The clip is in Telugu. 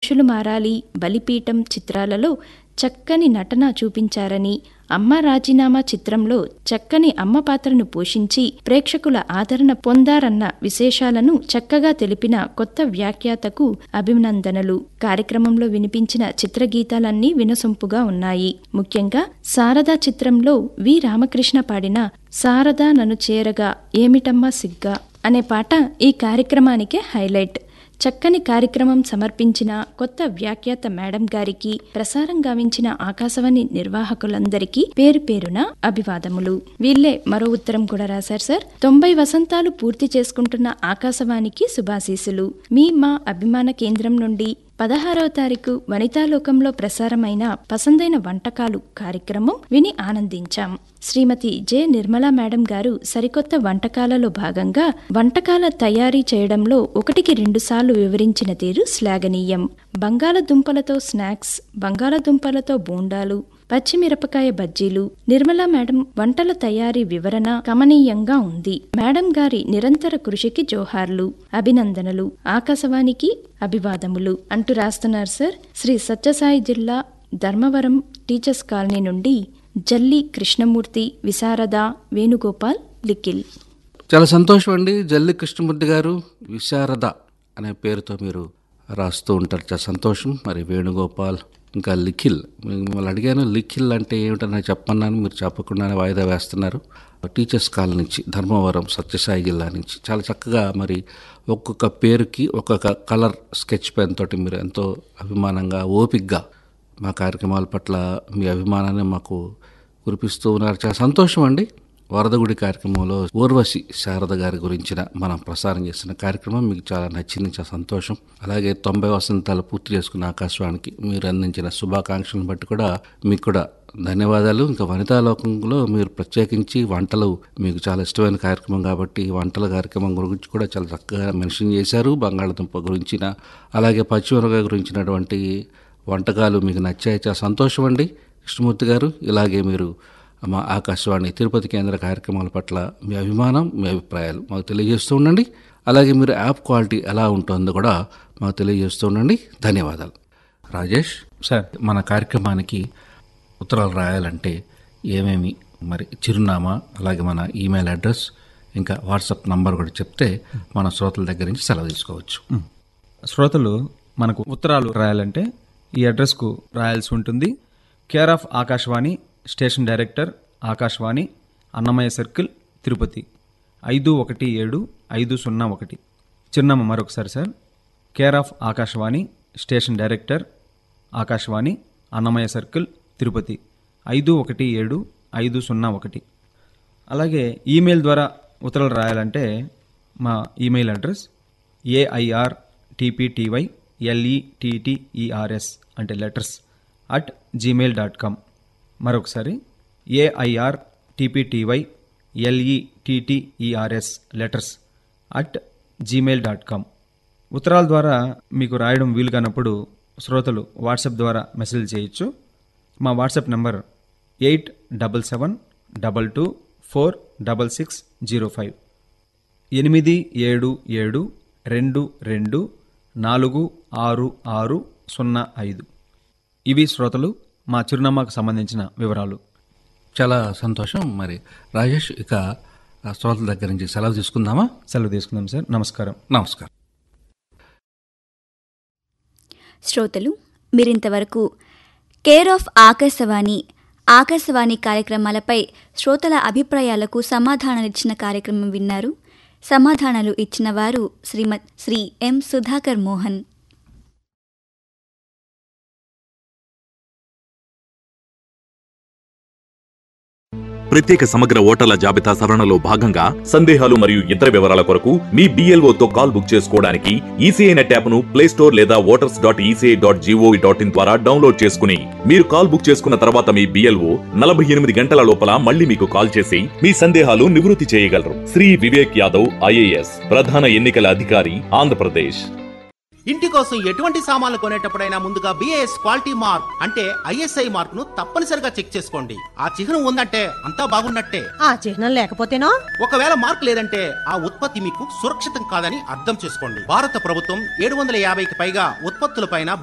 మనుషులు మారాలి బలిపీఠం చిత్రాలలో చక్కని నటన చూపించారని అమ్మ రాజీనామా చిత్రంలో చక్కని అమ్మ పాత్రను పోషించి ప్రేక్షకుల ఆదరణ పొందారన్న విశేషాలను చక్కగా తెలిపిన కొత్త వ్యాఖ్యాతకు అభినందనలు కార్యక్రమంలో వినిపించిన చిత్రగీతాలన్నీ వినసొంపుగా ఉన్నాయి ముఖ్యంగా శారదా చిత్రంలో వి రామకృష్ణ పాడిన శారదా నన్ను చేరగా ఏమిటమ్మా సిగ్గా అనే పాట ఈ కార్యక్రమానికే హైలైట్ చక్కని కార్యక్రమం సమర్పించిన కొత్త వ్యాఖ్యాత మేడం గారికి ప్రసారం గావించిన ఆకాశవాణి నిర్వాహకులందరికీ పేరు పేరున అభివాదములు వీళ్ళే మరో ఉత్తరం కూడా రాశారు సార్ తొంభై వసంతాలు పూర్తి చేసుకుంటున్న ఆకాశవాణికి శుభాశీసులు మీ మా అభిమాన కేంద్రం నుండి పదహారవ తారీఖు వనితాలోకంలో ప్రసారమైన పసందైన వంటకాలు కార్యక్రమం విని ఆనందించాం శ్రీమతి జె నిర్మలా మేడం గారు సరికొత్త వంటకాలలో భాగంగా వంటకాల తయారీ చేయడంలో ఒకటికి రెండుసార్లు వివరించిన తీరు శ్లాఘనీయం బంగాళదుంపలతో స్నాక్స్ బంగాళదుంపలతో బోండాలు పచ్చిమిరపకాయ బజ్జీలు నిర్మలా మేడం వంటల తయారీ వివరణ కమనీయంగా ఉంది మేడం గారి నిరంతర కృషికి జోహార్లు అభినందనలు ఆకాశవాణికి అభివాదములు అంటూ రాస్తున్నారు సార్ శ్రీ సత్యసాయి జిల్లా ధర్మవరం టీచర్స్ కాలనీ నుండి జల్లి కృష్ణమూర్తి విశారద వేణుగోపాల్ లిఖిల్ చాలా సంతోషం అండి జల్లి కృష్ణమూర్తి గారు విశారద అనే పేరుతో మీరు రాస్తూ ఉంటారు చాలా సంతోషం మరి వేణుగోపాల్ ఇంకా లిఖిల్ మిమ్మల్ని అడిగాను లిఖిల్ అంటే ఏమిటని చెప్పన్నాను మీరు చెప్పకుండానే వాయిదా వేస్తున్నారు టీచర్స్ కాల్ నుంచి ధర్మవరం సత్యసాయి జిల్లా నుంచి చాలా చక్కగా మరి ఒక్కొక్క పేరుకి ఒక్కొక్క కలర్ స్కెచ్ పెన్ తోటి మీరు ఎంతో అభిమానంగా ఓపిగ్గా మా కార్యక్రమాల పట్ల మీ అభిమానాన్ని మాకు కురిపిస్తూ ఉన్నారు చాలా సంతోషం అండి వరదగుడి కార్యక్రమంలో ఊర్వశి శారద గారి గురించిన మనం ప్రసారం చేసిన కార్యక్రమం మీకు చాలా నచ్చింది చాలా సంతోషం అలాగే తొంభై వసంతాలు పూర్తి చేసుకున్న ఆకాశవాణికి మీరు అందించిన శుభాకాంక్షలను బట్టి కూడా మీకు కూడా ధన్యవాదాలు ఇంకా వనితా లోకంలో మీరు ప్రత్యేకించి వంటలు మీకు చాలా ఇష్టమైన కార్యక్రమం కాబట్టి ఈ వంటల కార్యక్రమం గురించి కూడా చాలా చక్కగా మెన్షన్ చేశారు బంగాళదుంప గురించిన అలాగే పచ్చిమిరపకాయ గురించినటువంటి వంటకాలు మీకు నచ్చాయి చాలా సంతోషం అండి కృష్ణమూర్తి గారు ఇలాగే మీరు మా ఆకాశవాణి తిరుపతి కేంద్ర కార్యక్రమాల పట్ల మీ అభిమానం మీ అభిప్రాయాలు మాకు తెలియజేస్తూ ఉండండి అలాగే మీరు యాప్ క్వాలిటీ ఎలా ఉంటుందో కూడా మాకు తెలియజేస్తూ ఉండండి ధన్యవాదాలు రాజేష్ సార్ మన కార్యక్రమానికి ఉత్తరాలు రాయాలంటే ఏమేమి మరి చిరునామా అలాగే మన ఈమెయిల్ అడ్రస్ ఇంకా వాట్సాప్ నంబర్ కూడా చెప్తే మన శ్రోతల దగ్గర నుంచి సెలవు తీసుకోవచ్చు శ్రోతలు మనకు ఉత్తరాలు రాయాలంటే ఈ అడ్రస్కు రాయాల్సి ఉంటుంది care of Akashvani station director Akashvani Annamayya circle Tirupati ఐదు ఒకటి ఏడు ఐదు సున్నా ఒకటి చిరునామా మరొకసారి sir care of Akashvani station director Akashvani Annamayya circle Tirupati ఐదు ఒకటి ఏడు ఐదు సున్నా ఒకటి అలాగే ఈమెయిల్ ద్వారా ఉత్తరాలు రాయాలంటే మా email address AIR TPTY LETTERS అంటే letters at Gmail dot com మరొకసారి AIR TPTY LETTERS letters at Gmail dot com ఉత్తరాల ద్వారా మీకు రాయడం వీలు కానప్పుడు శ్రోతలు వాట్సాప్ ద్వారా మెసేజ్ చేయొచ్చు మా WhatsApp number eight double seven double two four double six zero five ఎనిమిది ఏడు ఏడు రెండు రెండు నాలుగు ఆరు ఆరు సున్నా ఐదు ఇవి శ్రోతలు మా చిరునామాకు సంబంధించిన వివరాలు చాలా సంతోషం మరి రాజేష్ ఇక ఆ శ్రోతల దగ్గర నుంచి సెలవు తీసుకుందామా సెలవు తీసుకుందాం సార్ నమస్కారం నమస్కారం శ్రోతలు మీరింతవరకు కేర్ ఆఫ్ ఆకాశవాణి ఆకాశవాణి కార్యక్రమాలపై శ్రోతల అభిప్రాయాలకు సమాధానాలిచ్చిన కార్యక్రమం విన్నారు సమాధానాలు ఇచ్చిన వారు శ్రీమత్ శ్రీ ఎం సుధాకర్ మోహన్ ప్రత్యేక సమగ్ర ఓటర్ల జాబితా సవరణలో భాగంగా సందేహాలు మరియు ఇతర వివరాల కొరకు మీ BLO తో కాల్ బుక్ చేసుకోవడానికి ఈసీఐ నెట్ యాప్ను ప్లే స్టోర్ లేదా voters dot ECI dot GOV dot in ద్వారా డౌన్లోడ్ చేసుకుని మీరు కాల్ బుక్ చేసుకున్న తర్వాత మీ బిఎల్ఓ నలభై ఎనిమిది గంటల లోపల మళ్ళీ మీకు కాల్ చేసి మీ సందేహాలు నివృత్తి చేయగలరు శ్రీ వివేక్ యాదవ్ ఐఏఎస్ ప్రధాన ఎన్నికల అధికారి ఆంధ్రప్రదేశ్ ఇంటి కోసం ఎటువంటి సామాన్లు కొనేటప్పుడైనా ముందుగా బిఏఎస్ క్వాలిటీ మార్క్ అంటే ఐఎస్ఐ మార్క్ ను తప్పనిసరిగా చెక్ చేసుకోండి ఆ చిహ్నం ఉందంటే అంతా బాగున్నట్టే ఆ చిహ్నం లేకపోతేనో ఒకవేళ మార్క్ లేదంటే ఆ ఉత్పత్తి మీకు సురక్షితం కాదని అర్థం చేసుకోండి భారత ప్రభుత్వం ఏడు వందల యాభైకి పైగా ఉత్పత్తులపైన